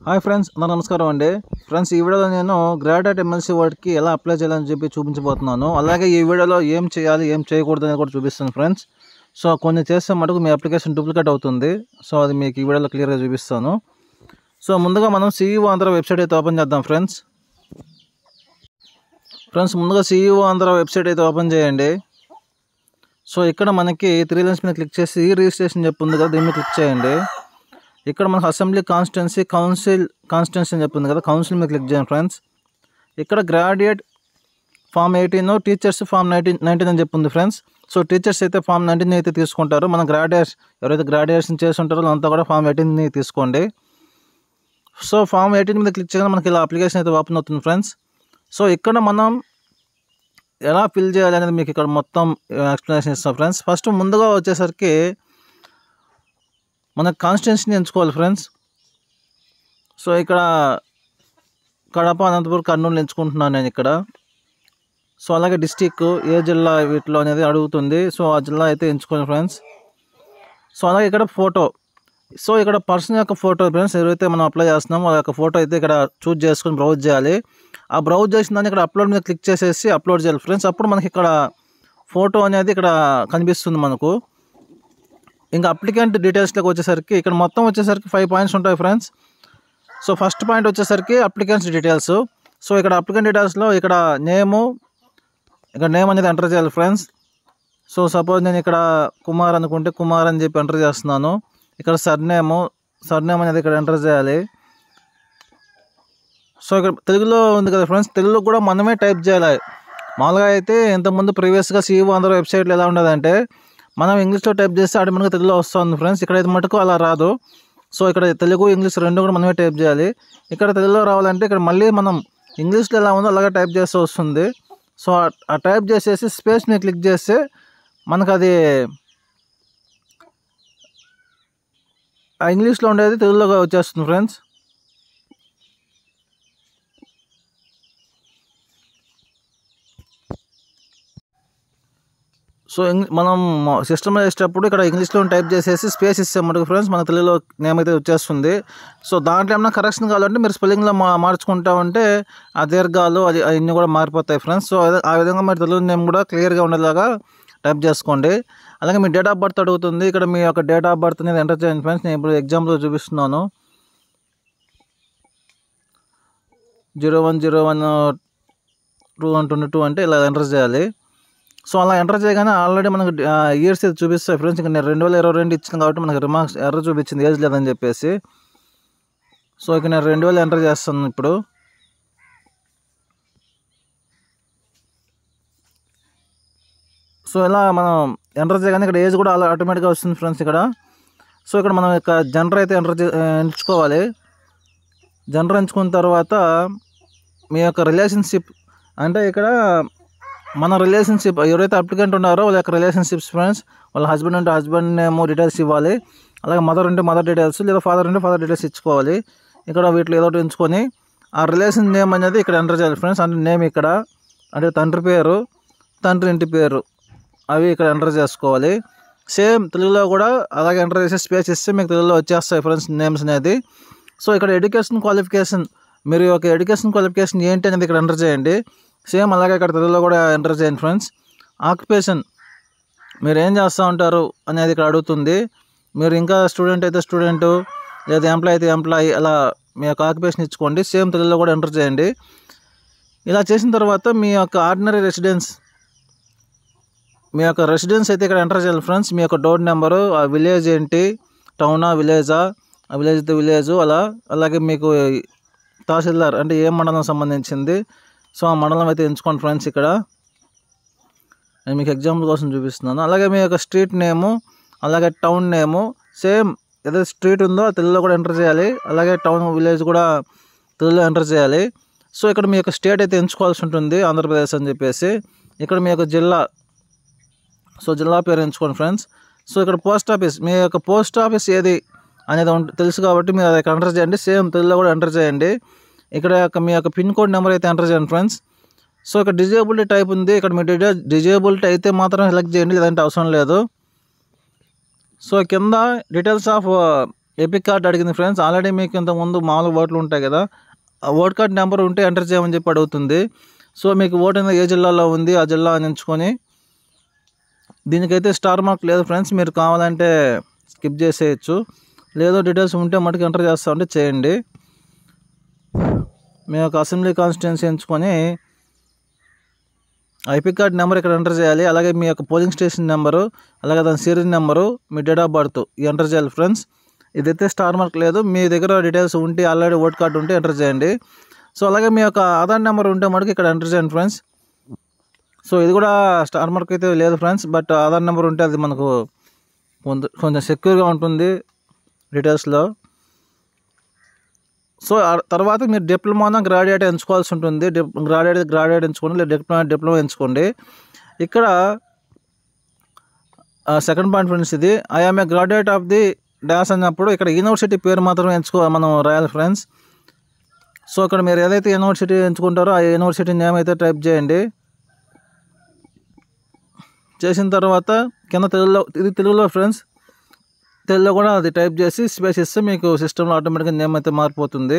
hi friends నా నమస్కారం అండి ఫ్రెండ్స్ ఈ వీడియోలో నేను గ్రాడ్యుయేట్ ఎమ్మెల్సీ వర్డ్కి ఎలా అప్లై చేయాలని చెప్పి చూపించబోతున్నాను అలాగే ఈ వీడియోలో ఏం చేయాలి ఏం చేయకూడదు అనేది కూడా చూపిస్తాను ఫ్రెండ్స్ సో కొన్ని చేస్తే మటుకు మీ అప్లికేషన్ డూప్లికేట్ అవుతుంది సో అది మీకు ఈ వీడియోలో క్లియర్గా చూపిస్తాను సో ముందుగా మనం సిఇఓ ఆంధ్ర వెబ్సైట్ అయితే ఓపెన్ చేద్దాం ఫ్రెండ్స్ ఫ్రెండ్స్ ముందుగా సిఇఓ ఆంధ్ర వెబ్సైట్ అయితే ఓపెన్ చేయండి సో ఇక్కడ మనకి త్రీ లైన్స్ మీద క్లిక్ చేసి ఈ రిజిస్ట్రేషన్ చెప్పి ఉంది కదా దీని మీద క్లిక్ చేయండి ఇక్కడ మనకు అసెంబ్లీ కాన్స్టిట్యున్సీ కౌన్సిల్ కాన్స్టిట్యున్సీ అని చెప్పింది కదా కౌన్సిల్ మీద క్లిక్ చేయండి ఫ్రెండ్స్ ఇక్కడ graduate form eighteen teachers form nineteen nineteen అని చెప్పింది ఫ్రెండ్స్ సో టీచర్స్ అయితే ఫామ్ నైన్టీన్ అయితే తీసుకుంటారు మన గ్రాడ్యుయేట్స్ ఎవరైతే గ్రాడ్యుయేషన్ చేసి ఉంటారో వాళ్ళంతా కూడా ఫామ్ ఎయిటీన్ని తీసుకోండి సో ఫామ్ ఎయిటీన్ మీద క్లిక్ చేయగానే మనకి ఇలా అప్లికేషన్ అయితే ఓపెన్ అవుతుంది ఫ్రెండ్స్ సో ఇక్కడ మనం ఎలా ఫిల్ చేయాలి అనేది మీకు ఇక్కడ మొత్తం ఎక్స్ప్లెనేషన్ ఇస్తాం ఫ్రెండ్స్ ఫస్ట్ ముందుగా వచ్చేసరికి మన కాన్స్టిట్యున్సీని ఎంచుకోవాలి ఫ్రెండ్స్ సో ఇక్కడ కడప అనంతపురం కర్నూలు ఎంచుకుంటున్నాను నేను ఇక్కడ సో అలాగే డిస్టిక్ ఏ జిల్లా వీటిలో అనేది అడుగుతుంది సో ఆ జిల్లా అయితే ఎంచుకోండి ఫ్రెండ్స్ సో అలాగే ఇక్కడ ఫోటో సో ఇక్కడ పర్సన్ యొక్క ఫోటో ఫ్రెండ్స్ ఎవరైతే మనం అప్లై చేస్తున్నామో ఆ యొక్క ఫోటో అయితే ఇక్కడ చూజ్ చేసుకొని బ్రౌజ్ చేయాలి ఆ బ్రౌజ్ చేసిన దాన్ని ఇక్కడ అప్లోడ్ మీద క్లిక్ చేసేసి అప్లోడ్ చేయాలి ఫ్రెండ్స్ అప్పుడు మనకి ఇక్కడ ఫోటో అనేది ఇక్కడ కనిపిస్తుంది మనకు ఇంకా అప్లికెంట్ డీటెయిల్స్లోకి వచ్చేసరికి ఇక్కడ మొత్తం వచ్చేసరికి ఫైవ్ పాయింట్స్ ఉంటాయి ఫ్రెండ్స్ సో ఫస్ట్ పాయింట్ వచ్చేసరికి అప్లికెంట్స్ డీటెయిల్స్ సో ఇక్కడ అప్లికెంట్ డీటెయిల్స్లో ఇక్కడ నేము ఇక్కడ నేమ్ అనేది ఎంటర్ చేయాలి ఫ్రెండ్స్ సో సపోజ్ నేను ఇక్కడ కుమార్ అనుకుంటే కుమార్ అని చెప్పి ఎంటర్ చేస్తున్నాను ఇక్కడ సర్నేము సర్నేమ్ అనేది ఇక్కడ ఎంటర్ చేయాలి సో ఇక్కడ తెలుగులో ఉంది కదా ఫ్రెండ్స్ తెలుగులో కూడా మనమే టైప్ చేయాలి మామూలుగా అయితే ఇంతకుముందు ప్రీవియస్గా సీఈఓ అందరూ వెబ్సైట్లో ఎలా ఉండదంటే మనం ఇంగ్లీష్లో టైప్ చేస్తే ఆటోమేటిక్గా తెలుగులో వస్తుంది ఫ్రెండ్స్ ఇక్కడైతే మటుకు అలా రాదు సో ఇక్కడ తెలుగు ఇంగ్లీష్ రెండు కూడా మనమే టైప్ చేయాలి ఇక్కడ తెలుగులో రావాలంటే ఇక్కడ మళ్ళీ మనం ఇంగ్లీష్లో ఎలా ఉందో అలాగే టైప్ చేస్తే వస్తుంది సో ఆ- ఆ టైప్ చేసేసి స్పేస్ మీద క్లిక్ చేస్తే మనకు అది ఆ ఇంగ్లీష్లో ఉండేది తెలుగులోకి వచ్చేస్తుంది ఫ్రెండ్స్ సో ఇంగ్ మనం సిస్టమ్ వేసేటప్పుడు ఇక్కడ ఇంగ్లీష్లో టైప్ చేసేసి స్పేస్ ఇస్తాం మనకు ఫ్రెండ్స్ మన తెలుగులో నేమ్ అయితే వచ్చేస్తుంది సో దాంట్లో ఏమైనా కరెక్షన్ కావాలంటే మీరు స్పెల్లింగ్లో మా మార్చుకుంటా ఉంటే ఆ దీర్ఘాలు అది అవన్నీ కూడా మారిపోతాయి ఫ్రెండ్స్ సో అదే- ఆ విధంగా మీరు తెలుగు నేమ్ కూడా క్లియర్గా ఉండేలాగా టైప్ చేసుకోండి అలాగే మీ డేట్ ఆఫ్ బర్త్ అడుగుతుంది ఇక్కడ మీ యొక్క డేట్ ఆఫ్ బర్త్ అనేది ఎంటర్ చేయండి ఫ్రెండ్స్ నేను ఇప్పుడు ఎగ్జాంపుల్ చూపిస్తున్నాను zero one zero one two one twenty two అంటే ఇలా ఎంటర్ చేయాలి సో అలా ఎంటర్ చేయగానే ఆల్రెడీ మనకు ఇయర్స్ ఇది చూపిస్తాయి ఫ్రెండ్స్ ఇంకా నేను రెండు వేల ఇరవై రెండు ఇచ్చింది కాబట్టి మనకు రిమార్క్స్ ఎర్ర చూపించింది ఏజ్ లేదని చెప్పేసి సో ఇక నేను రెండు వేలు ఎంటర్ చేస్తాను ఇప్పుడు సో ఇలా మనం ఎంటర్ చేయగానే ఇక్కడ ఏజ్ కూడా అలా ఆటోమేటిక్గా వస్తుంది ఫ్రెండ్స్ ఇక్కడ సో ఇక్కడ మనం యొక్క జనర్ అయితే ఎంటర్ చే ఎంచుకోవాలి జనర్ ఎంచుకున్న తర్వాత మీ యొక్క రిలేషన్షిప్ అంటే ఇక్కడ మన రిలేషన్షిప్ ఎవరైతే అప్లికెంట్ ఉన్నారో వాళ్ళ యొక్క రిలేషన్షిప్స్ ఫ్రెండ్స్ వాళ్ళ హస్బెండ్ ఉంటే హస్బెండ్ నేమ్ డీటెయిల్స్ ఇవ్వాలి అలాగే మదర్ ఉంటే మదర్ డీటెయిల్స్ లేదా ఫాదర్ ఉంటే ఫాదర్ డీటెయిల్స్ ఇచ్చుకోవాలి ఇక్కడ వీటిలో ఏదో ఒకటి ఎంచుకొని ఆ రిలేషన్ నేమ్ అనేది ఇక్కడ ఎంటర్ చేయాలి ఫ్రెండ్స్ అంటే నేమ్ ఇక్కడ అంటే తండ్రి పేరు తండ్రి ఇంటి పేరు అవి ఇక్కడ ఎంటర్ చేసుకోవాలి సేమ్ తెలుగులో కూడా అలాగే ఎంటర్ చేసి స్పేస్ ఇస్తే మీకు తెలుగులో వచ్చేస్తాయి ఫ్రెండ్స్ నేమ్స్ అనేది సో ఇక్కడ ఎడ్యుకేషన్ క్వాలిఫికేషన్ మీరు యొక్క ఎడ్యుకేషన్ క్వాలిఫికేషన్ ఏంటి అనేది ఇక్కడ ఎంటర్ చేయండి సేమ్ అలాగే ఇక్కడ తెలుగులో కూడా ఎంటర్ చేయండి ఫ్రెండ్స్ ఆక్యుపేషన్ మీరు ఏం చేస్తూ ఉంటారు అనేది ఇక్కడ అడుగుతుంది మీరు ఇంకా స్టూడెంట్ అయితే స్టూడెంట్ లేదా ఎంప్లాయ్ అయితే ఎంప్లాయీ అలా మీ యొక్క ఆక్యుపేషన్ ఇచ్చుకోండి సేమ్ తెలుగులో కూడా ఎంటర్ చేయండి ఇలా చేసిన తర్వాత మీ యొక్క ఆర్డినరీ రెసిడెన్స్ మీ యొక్క రెసిడెన్స్ అయితే ఇక్కడ ఎంటర్ చేయాలి ఫ్రెండ్స్ మీ యొక్క డోర్ నెంబరు ఆ విలేజ్ ఏంటి టౌనా విలేజా ఆ విలేజ్ అయితే విలేజ్ అలా అలాగే మీకు తహసీల్దార్ అంటే ఏ మండలం సంబంధించింది సో ఆ మండలం అయితే ఎంచుకోండి ఫ్రెండ్స్ ఇక్కడ నేను మీకు ఎగ్జాంపుల్ కోసం చూపిస్తున్నాను అలాగే మీ యొక్క స్ట్రీట్ నేము అలాగే టౌన్ నేము సేమ్ ఏదైతే స్ట్రీట్ ఉందో ఆ తెలుగులో కూడా ఎంటర్ చేయాలి అలాగే టౌన్ విలేజ్ కూడా తెలుగులో ఎంటర్ చేయాలి సో ఇక్కడ మీ యొక్క స్టేట్ అయితే ఎంచుకోవాల్సి ఉంటుంది ఆంధ్రప్రదేశ్ అని చెప్పేసి ఇక్కడ మీ యొక్క జిల్లా సో జిల్లా పేరు ఎంచుకోండి ఫ్రెండ్స్ సో ఇక్కడ పోస్ట్ ఆఫీస్ మీ యొక్క పోస్ట్ ఆఫీస్ ఏది అనేది ఉంట- తెలుసు కాబట్టి మీరు అది ఎంటర్ చేయండి సేమ్ తెలుగులో కూడా ఎంటర్ చేయండి ఇక్కడ యొక్క మీ యొక్క పిన్ కోడ్ నెంబర్ అయితే ఎంటర్ చేయండి ఫ్రెండ్స్ సో ఇక్కడ డిజేబిలిటీ టైప్ ఉంది ఇక్కడ మీ డిజే డిజేబిలిటీ అయితే మాత్రం సెలెక్ట్ చేయండి లేదంటే అవసరం లేదు సో కింద డీటెయిల్స్ ఆఫ్ ఎపిక్ కార్డ్ అడిగింది ఫ్రెండ్స్ ఆల్రెడీ మీకు ఇంతకుముందు మామూలు ఓట్లు ఉంటాయి కదా ఆ ఓట్ కార్డ్ నెంబర్ ఉంటే ఎంటర్ చేయమని చెప్పి అడుగుతుంది సో మీకు ఓటు అనేది ఏ జిల్లాలో ఉంది ఆ జిల్లా అని ఎంచుకొని దీనికైతే స్టార్ మార్క్ లేదు ఫ్రెండ్స్ మీరు కావాలంటే స్కిప్ చేసేయచ్చు లేదో డీటెయిల్స్ ఉంటే మటుకు ఎంటర్ చేస్తా ఉంటే చేయండి మీ యొక్క అసెంబ్లీ కాన్స్టిట్యున్సీ ఎంచుకొని ఐపీ కార్డ్ నెంబర్ ఇక్కడ ఎంటర్ చేయాలి అలాగే మీ యొక్క పోలింగ్ స్టేషన్ నెంబరు అలాగే దాని సీరియల్ నెంబరు మీ డేట్ ఆఫ్ బర్త్ ఎంటర్ చేయాలి ఫ్రెండ్స్ ఇదైతే స్టార్ మార్క్ లేదు మీ దగ్గర డీటెయిల్స్ ఉంటే ఆల్రెడీ ఓట్ కార్డు ఉంటే ఎంటర్ చేయండి సో అలాగే మీ యొక్క ఆధార్ నెంబర్ ఉంటే మటుకు ఇక్కడ ఎంటర్ చేయండి ఫ్రెండ్స్ సో ఇది కూడా స్టార్ మార్క్ అయితే లేదు ఫ్రెండ్స్ బట్ ఆధార్ నెంబర్ ఉంటే అది మనకు కొంత కొంచెం సెక్యూర్గా ఉంటుంది డీటెయిల్స్లో సో ఆ తర్వాత మీరు డిప్లొమానా గ్రాడ్యుయేట్ ఎంచుకోవాల్సి ఉంటుంది డిప్ గ్రాడ్యుయేట్ గ్రాడ్యుయేట్ ఎంచుకోండి లేదా డిప్లొమా డిప్లొమా ఎంచుకోండి ఇక్కడ సెకండ్ పాయింట్ ఫ్రెండ్స్ ఇది I am a graduate of the das అన్నప్పుడు ఇక్కడ యూనివర్సిటీ పేరు మాత్రం ఎంచుకో మనం రాయాలి ఫ్రెండ్స్ సో ఇక్కడ మీరు ఏదైతే యూనివర్సిటీ ఎంచుకుంటారో ఆ యూనివర్సిటీ నేమ్ అయితే టైప్ చేయండి చేసిన తర్వాత కింద తెలుగులో ఇది తెలుగులో ఫ్రెండ్స్ తెలుగులో కూడా అది టైప్ చేసి స్పేస్ ఇస్తే మీకు సిస్టంలో ఆటోమేటిక్గా నేమ్ అయితే మారిపోతుంది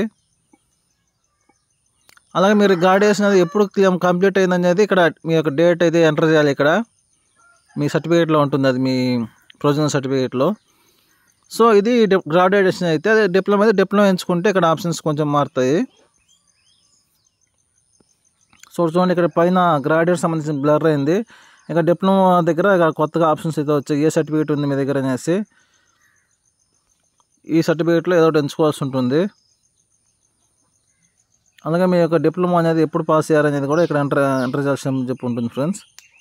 అలాగే మీరు గ్రాడ్యుయేషన్ అది ఎప్పుడు క్లియర్ కంప్లీట్ అయింది అనేది ఇక్కడ మీ యొక్క డేట్ అయితే ఎంటర్ చేయాలి ఇక్కడ మీ సర్టిఫికేట్లో ఉంటుంది అది మీ ప్రొవిజనల్ సర్టిఫికేట్లో సో ఇది గ్రాడ్యుయేషన్ అయితే అదే డిప్లొమా అయితే డిప్లొమా ఎంచుకుంటే ఇక్కడ ఆప్షన్స్ కొంచెం మారుతాయి సో చూడండి ఇక్కడ పైన గ్రాడ్యుయేట్ సంబంధించిన బ్లర్ అయింది ఇక డిప్లొమా దగ్గర ఇక కొత్తగా ఆప్షన్స్ అయితే వచ్చాయి ఏ సర్టిఫికేట్ ఉంది మీ దగ్గర అనేసి ఈ సర్టిఫికేట్లో ఏదో ఒకటి ఎంచుకోవాల్సి ఉంటుంది అలాగే మీ యొక్క డిప్లొమా అనేది ఎప్పుడు పాస్ అయ్యారనేది కూడా ఇక్కడ ఎంటర్ ఎంటర్ చేయాల్సి చెప్పి ఉంటుంది ఫ్రెండ్స్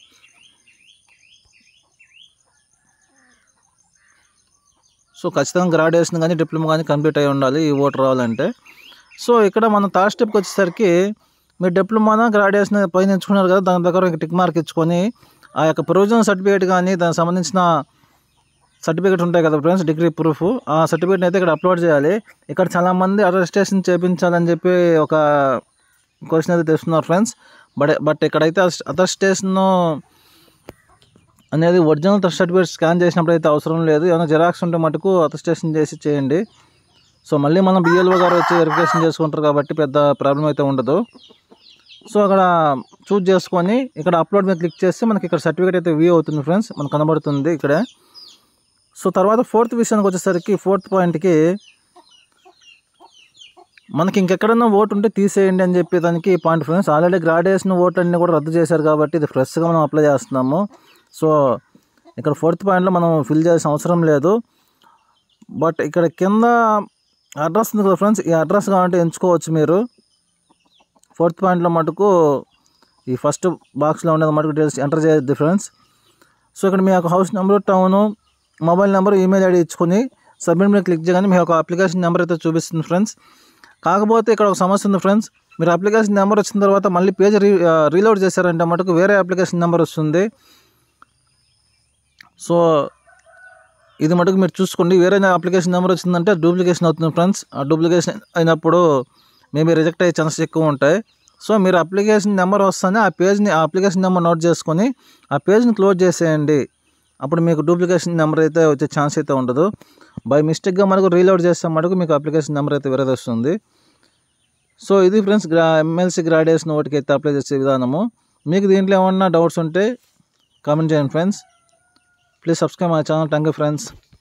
సో ఖచ్చితంగా గ్రాడ్యుయేషన్ కానీ డిప్లొమా కానీ కంప్లీట్ అయి ఉండాలి ఈ ఓటు రావాలంటే సో ఇక్కడ మనం థర్డ్ స్టెప్కి వచ్చేసరికి మీరు డిప్లొమానా గ్రాడ్యుయేషన్ పైన ఎంచుకున్నారు కదా దాని ప్రకారం టిక్ మార్క్ ఇచ్చుకొని ఆ యొక్క ప్రొవిజనల్ సర్టిఫికేట్ కానీ దానికి సంబంధించిన సర్టిఫికేట్ ఉంటాయి కదా ఫ్రెండ్స్ డిగ్రీ ప్రూఫ్ ఆ సర్టిఫికేట్ అయితే ఇక్కడ అప్లోడ్ చేయాలి ఇక్కడ చాలామంది అటెస్టేషన్ చేయించాలని చెప్పి ఒక క్వశ్చన్ అయితే తెస్తున్నారు ఫ్రెండ్స్ బట్ బట్ ఇక్కడైతే అటెస్టేషన్ అనేది ఒరిజినల్ సర్టిఫికేట్ స్కాన్ చేసినప్పుడు అయితే అవసరం లేదు ఏమైనా జిరాక్స్ ఉంటే మటుకు అటెస్టేషన్ చేసి చేయండి సో మళ్ళీ మనం బిఎల్ఓ గారు వచ్చి వెరిఫికేషన్ చేసుకుంటారు కాబట్టి పెద్ద ప్రాబ్లం అయితే ఉండదు సో అక్కడ చూజ్ చేసుకొని ఇక్కడ అప్లోడ్ మీద క్లిక్ చేస్తే మనకి ఇక్కడ సర్టిఫికేట్ అయితే వ్యూ అవుతుంది ఫ్రెండ్స్ మనకు కనబడుతుంది ఇక్కడే సో తర్వాత ఫోర్త్ విషయానికి వచ్చేసరికి ఫోర్త్ పాయింట్కి మనకి ఇంకెక్కడన్నా ఓటు ఉంటే తీసేయండి అని చెప్పి దానికి point friends already graduation vote అన్ని కూడా రద్దు చేశారు కాబట్టి ఇది ఫ్రెష్గా మనం అప్లై చేస్తున్నాము సో ఇక్కడ ఫోర్త్ పాయింట్లో మనం ఫిల్ చేయాల్సిన అవసరం లేదు బట్ ఇక్కడ కింద అడ్రస్ ఉంది కదా ఫ్రెండ్స్ ఈ అడ్రస్ కావాలంటే ఎంచుకోవచ్చు మీరు ఫోర్త్ పాయింట్లో మటుకు ఈ ఫస్ట్ బాక్స్లో ఉండేది మటుకు డీటెయిల్స్ ఎంటర్ చేయొద్దు ఫ్రెండ్స్ సో ఇక్కడ మీ యొక్క house number town mobile number email ID ఇచ్చుకొని సబ్మిట్ మీద క్లిక్ చేయగానే మీ యొక్క అప్లికేషన్ నెంబర్ అయితే చూపిస్తుంది ఫ్రెండ్స్ కాకపోతే ఇక్కడ ఒక సమస్య ఉంది ఫ్రెండ్స్ మీరు అప్లికేషన్ నెంబర్ వచ్చిన తర్వాత మళ్ళీ పేజ్ రీ రీలోడ్ చేశారంటే మటుకు వేరే అప్లికేషన్ నెంబర్ వస్తుంది సో ఇది మటుకు మీరు చూసుకోండి వేరే అప్లికేషన్ నెంబర్ వచ్చిందంటే డూప్లికేషన్ అవుతుంది ఫ్రెండ్స్ ఆ డూప్లికేషన్ అయినప్పుడు మేబీ రిజెక్ట్ అయ్యే ఛాన్సెస్ ఎక్కువ ఉంటాయి సో మీరు అప్లికేషన్ నెంబర్ వస్తానే ఆ పేజ్ని ఆ అప్లికేషన్ నెంబర్ నోట్ చేసుకొని ఆ పేజ్ని క్లోజ్ చేసేయండి అప్పుడు మీకు డూప్లికేషన్ నెంబర్ అయితే వచ్చే ఛాన్స్ అయితే ఉండదు బై మిస్టేక్గా మనకు రీలోడ్ చేస్తే మటుకు మీకు అప్లికేషన్ నెంబర్ అయితే వేరేది వస్తుంది సో ఇది ఫ్రెండ్స్ గ్రా ఎమ్మెల్సీ గ్రాడ్యుయేషన్ ఓటుకి అయితే అప్లై చేసే విధానము మీకు దీంట్లో ఏమన్నా డౌట్స్ ఉంటే కామెంట్ చేయండి friends please subscribe my channel thank you friends